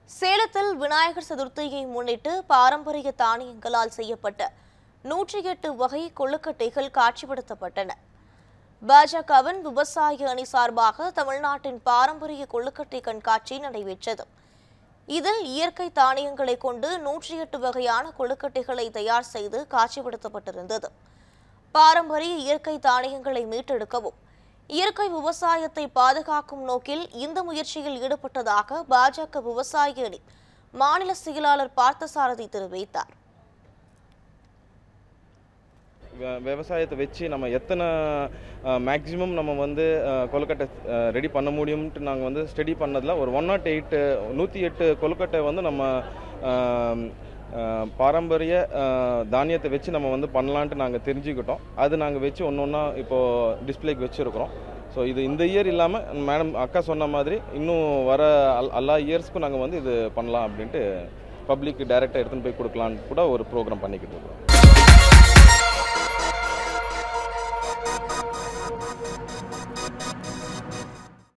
சேலத்தில் விநாயகர் சதுர்த்தியை முன்னிட்டு பாரம்பரிய தானியங்களால் செய்யப்பட்ட நூற்றி எட்டு வகை கொழுக்கட்டைகள் காட்சிப்படுத்தப்பட்டன பாஜகவின் விவசாய அணி சார்பாக தமிழ்நாட்டின் பாரம்பரிய கொழுக்கட்டை கண்காட்சி நடைபெற்றது இதில் இயற்கை தானியங்களை கொண்டு நூற்றி எட்டு வகையான கொழுக்கட்டைகளை தயார் செய்து காட்சிப்படுத்தப்பட்டிருந்தது பாரம்பரிய இயற்கை தானியங்களை மீட்டெடுக்கவும் இயற்கை விவசாயத்தை பாதுகாக்கும் நோக்கில் இந்த முயற்சியில் ஈடுபட்டதாக பாஜக விவசாய அணி மாநில செயலாளர் பார்த்தசாரதி தெரிவித்தார் வி- விவசாயத்தை வச்சு நம்ம எத்தனை மேக்ஸிமம் நம்ம வந்து அஹ், கொழுக்கட்டை ரெடி பண்ண முடியும்ட்டு நாங்கள் வந்து ஸ்டடி பண்ணதில் ஒரு ஒன் நாட் எயிட்டு நூற்றி எட்டு கொழுக்கட்டை வந்து நம்ம அஹ், அஹ், பாரம்பரிய அஹ், தானியத்தை வச்சு நம்ம வந்து பண்ணலான்ட்டு நாங்கள் தெரிஞ்சுக்கிட்டோம் அது நாங்கள் வச்சு ஒன்று ஒன்றா இப்போது டிஸ்பிளேக்கு வச்சுருக்கிறோம் ஸோ இது இந்த இயர் இல்லாமல் மேடம் அக்கா சொன்ன மாதிரி இன்னும் வர அல்- எல்லா இயர்ஸ்க்கும் நாங்கள் வந்து இது பண்ணலாம் அப்படின்ட்டு பப்ளிக் டைரெக்டாக எடுத்துன்னு போய் கொடுக்கலான்னு கூட ஒரு ப்ரோக்ராம் பண்ணிக்கிட்டு இருக்கோம்